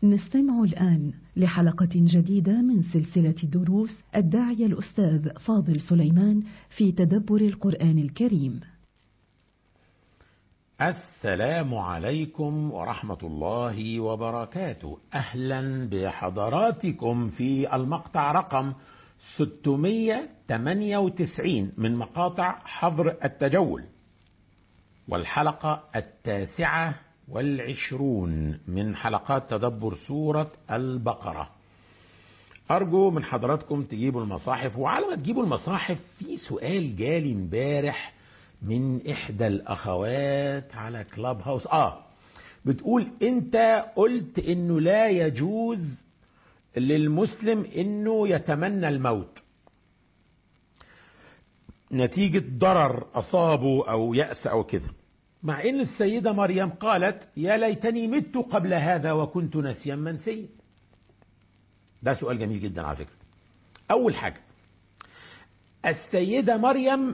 نستمع الآن لحلقة جديدة من سلسلة دروس الداعية الأستاذ فاضل سليمان في تدبر القرآن الكريم. السلام عليكم ورحمة الله وبركاته أهلا بحضراتكم في المقطع رقم 698 من مقاطع حظر التجول والحلقة التاسعة والعشرون من حلقات تدبر سورة البقرة أرجو من حضراتكم تجيبوا المصاحف وعلى ما تجيبوا المصاحف في سؤال جالي امبارح من إحدى الأخوات على كلاب هاوس آه بتقول أنت قلت إنه لا يجوز للمسلم إنه يتمنى الموت نتيجة ضرر أصابه أو يأس أو كذا مع ان السيده مريم قالت يا ليتني مت قبل هذا وكنت نسيا منسيا ده سؤال جميل جدا على فكره اول حاجه السيده مريم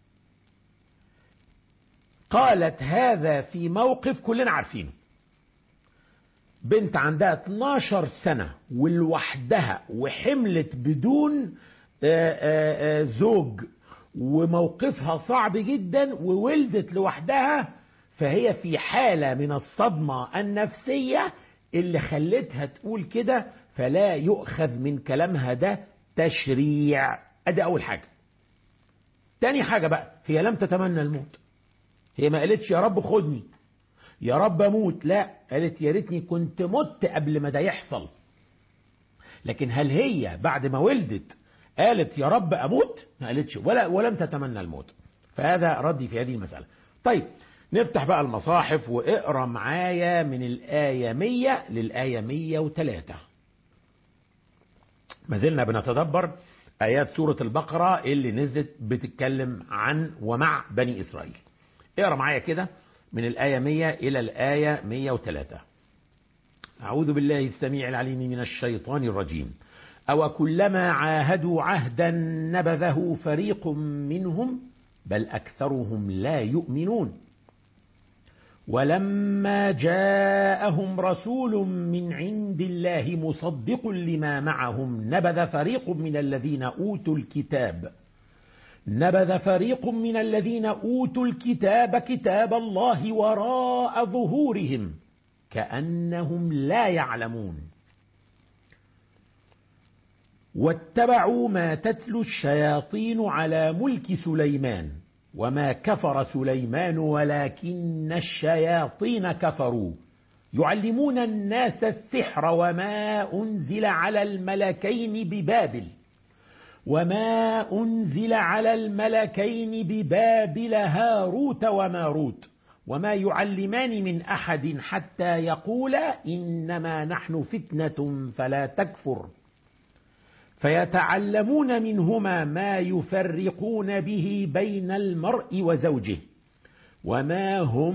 قالت هذا في موقف كلنا عارفينه بنت عندها 12 سنه ولوحدها وحملت بدون آآ آآ زوج وموقفها صعب جدا وولدت لوحدها فهي في حالة من الصدمة النفسية اللي خلتها تقول كده فلا يؤخذ من كلامها ده تشريع ادي اول حاجة تاني حاجة بقى هي لم تتمنى الموت هي ما قالتش يا رب خدني يا رب اموت لا قالت يا ريتني كنت مت قبل ما ده يحصل لكن هل هي بعد ما ولدت قالت يا رب اموت ما قالتش ولا ولم تتمنى الموت فهذا ردي في هذه المساله طيب نفتح بقى المصاحف واقرا معايا من الايه 100 للايه 103 ما زلنا بنتدبر ايات سوره البقره اللي نزلت بتتكلم عن ومع بني اسرائيل اقرا معايا كده من الايه 100 الى الايه 103 اعوذ بالله السميع العليم من الشيطان الرجيم أو كلما عاهدوا عهدا نبذه فريق منهم بل أكثرهم لا يؤمنون ولما جاءهم رسول من عند الله مصدق لما معهم نبذ فريق من الذين أوتوا الكتاب نبذ فريق من الذين أوتوا الكتاب كتاب الله وراء ظهورهم كأنهم لا يعلمون واتبعوا ما تتلو الشياطين على ملك سليمان وما كفر سليمان ولكن الشياطين كفروا يعلمون الناس السحر وما انزل على الملكين ببابل وما انزل على الملكين ببابل هاروت وماروت وما يعلمان من احد حتى يقولا انما نحن فتنه فلا تكفر فيتعلمون منهما ما يفرقون به بين المرء وزوجه وما هم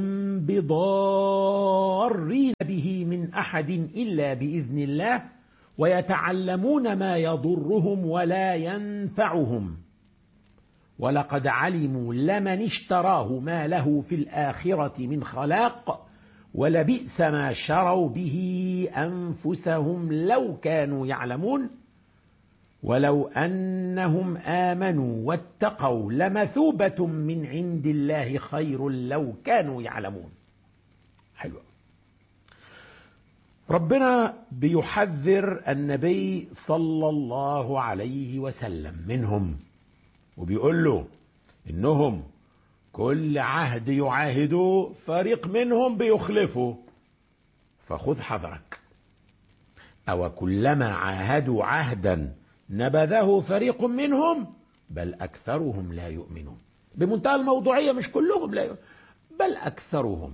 بضارين به من احد الا باذن الله ويتعلمون ما يضرهم ولا ينفعهم ولقد علموا لمن اشتراه ما له في الاخره من خلاق ولبئس ما شروا به انفسهم لو كانوا يعلمون ولو انهم امنوا واتقوا لمثوبه من عند الله خير لو كانوا يعلمون حلوه ربنا بيحذر النبي صلى الله عليه وسلم منهم وبيقول له انهم كل عهد يعاهدوا فريق منهم بيخلفوا فخذ حذرك او كلما عاهدوا عهدا نبذه فريق منهم بل اكثرهم لا يؤمنون بمنتهى الموضوعيه مش كلهم لا يؤمنون بل اكثرهم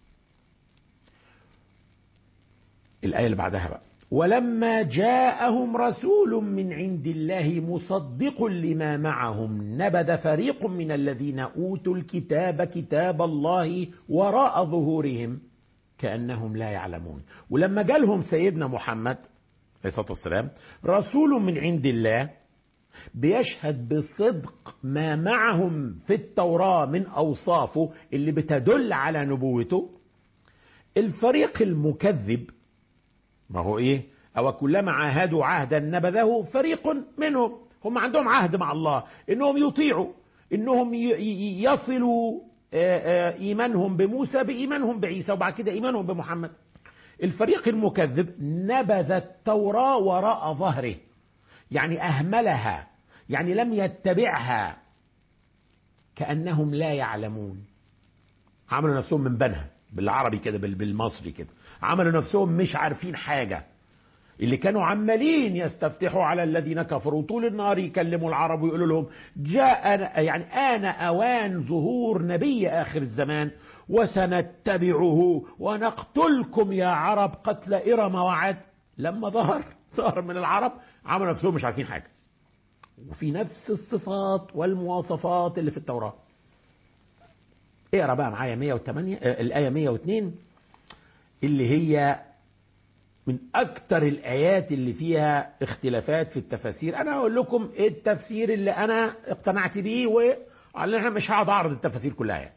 الايه اللي بعدها بقى ولما جاءهم رسول من عند الله مصدق لما معهم نبذ فريق من الذين اوتوا الكتاب كتاب الله وراء ظهورهم كانهم لا يعلمون ولما جالهم سيدنا محمد عليه الصلاه والسلام رسول من عند الله بيشهد بصدق ما معهم في التوراه من اوصافه اللي بتدل على نبوته الفريق المكذب ما هو ايه او كلما عاهدوا عهدا نبذه فريق منهم هم عندهم عهد مع الله انهم يطيعوا انهم يصلوا ايمانهم بموسى بايمانهم بعيسى وبعد كده ايمانهم بمحمد الفريق المكذب نبذ التوراة وراء ظهره يعني اهملها يعني لم يتبعها كانهم لا يعلمون عملوا نفسهم من بنها بالعربي كده بالمصري كده عملوا نفسهم مش عارفين حاجه اللي كانوا عمالين يستفتحوا على الذين كفروا طول النهار يكلموا العرب ويقولوا لهم جاء يعني آن أوان ظهور نبي آخر الزمان وسنتبعه ونقتلكم يا عرب قتل إرم وعد لما ظهر ظهر من العرب عملوا نفسهم مش عارفين حاجة وفي نفس الصفات والمواصفات اللي في التوراة اقرا بقى معايا 108 الآية 102 اللي هي من أكتر الآيات اللي فيها اختلافات في التفاسير أنا أقول لكم إيه التفسير اللي أنا اقتنعت بيه وعلى مش هقعد أعرض التفاسير كلها يعني.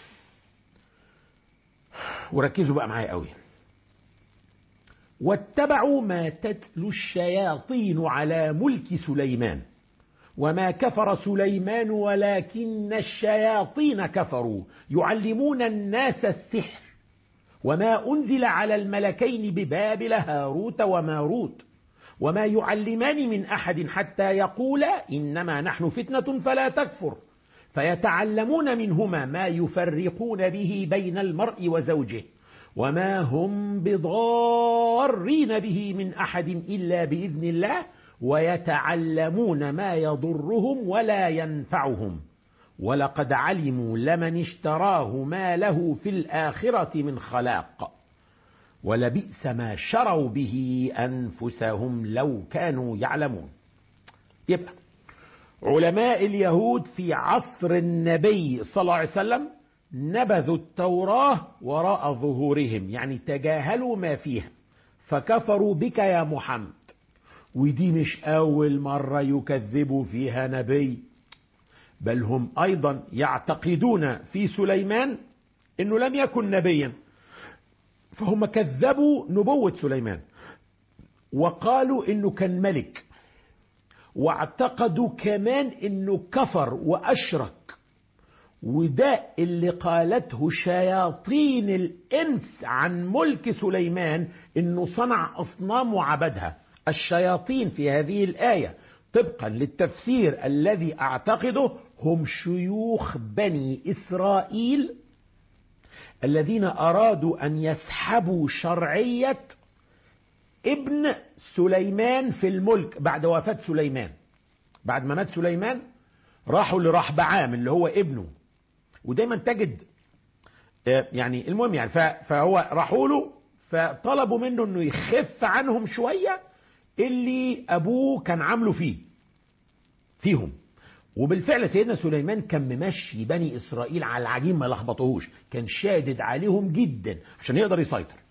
وركزوا بقى معايا قوي واتبعوا ما تتلو الشياطين على ملك سليمان وما كفر سليمان ولكن الشياطين كفروا يعلمون الناس السحر وما أنزل على الملكين ببابل هاروت وماروت وما يعلمان من أحد حتى يقولا إنما نحن فتنة فلا تكفر فيتعلمون منهما ما يفرقون به بين المرء وزوجه وما هم بضارين به من أحد إلا بإذن الله ويتعلمون ما يضرهم ولا ينفعهم ولقد علموا لمن اشتراه ما له في الآخرة من خلاق ولبئس ما شروا به أنفسهم لو كانوا يعلمون يبقى علماء اليهود في عصر النبي صلى الله عليه وسلم نبذوا التوراة وراء ظهورهم يعني تجاهلوا ما فيها فكفروا بك يا محمد ودي مش أول مرة يكذبوا فيها نبي بل هم أيضا يعتقدون في سليمان أنه لم يكن نبيا فهم كذبوا نبوة سليمان وقالوا أنه كان ملك واعتقدوا كمان أنه كفر وأشرك وده اللي قالته شياطين الإنس عن ملك سليمان أنه صنع أصنام وعبدها الشياطين في هذه الآية طبقا للتفسير الذي أعتقده هم شيوخ بني إسرائيل الذين أرادوا أن يسحبوا شرعية ابن سليمان في الملك بعد وفاة سليمان بعد ما مات سليمان راحوا لرحبعام اللي هو ابنه ودايما تجد يعني المهم يعني فهو راحوا له فطلبوا منه انه يخف عنهم شويه اللي ابوه كان عامله فيه فيهم وبالفعل سيدنا سليمان كان ممشي بني اسرائيل على العجين ما لخبطوهوش كان شادد عليهم جدا عشان يقدر يسيطر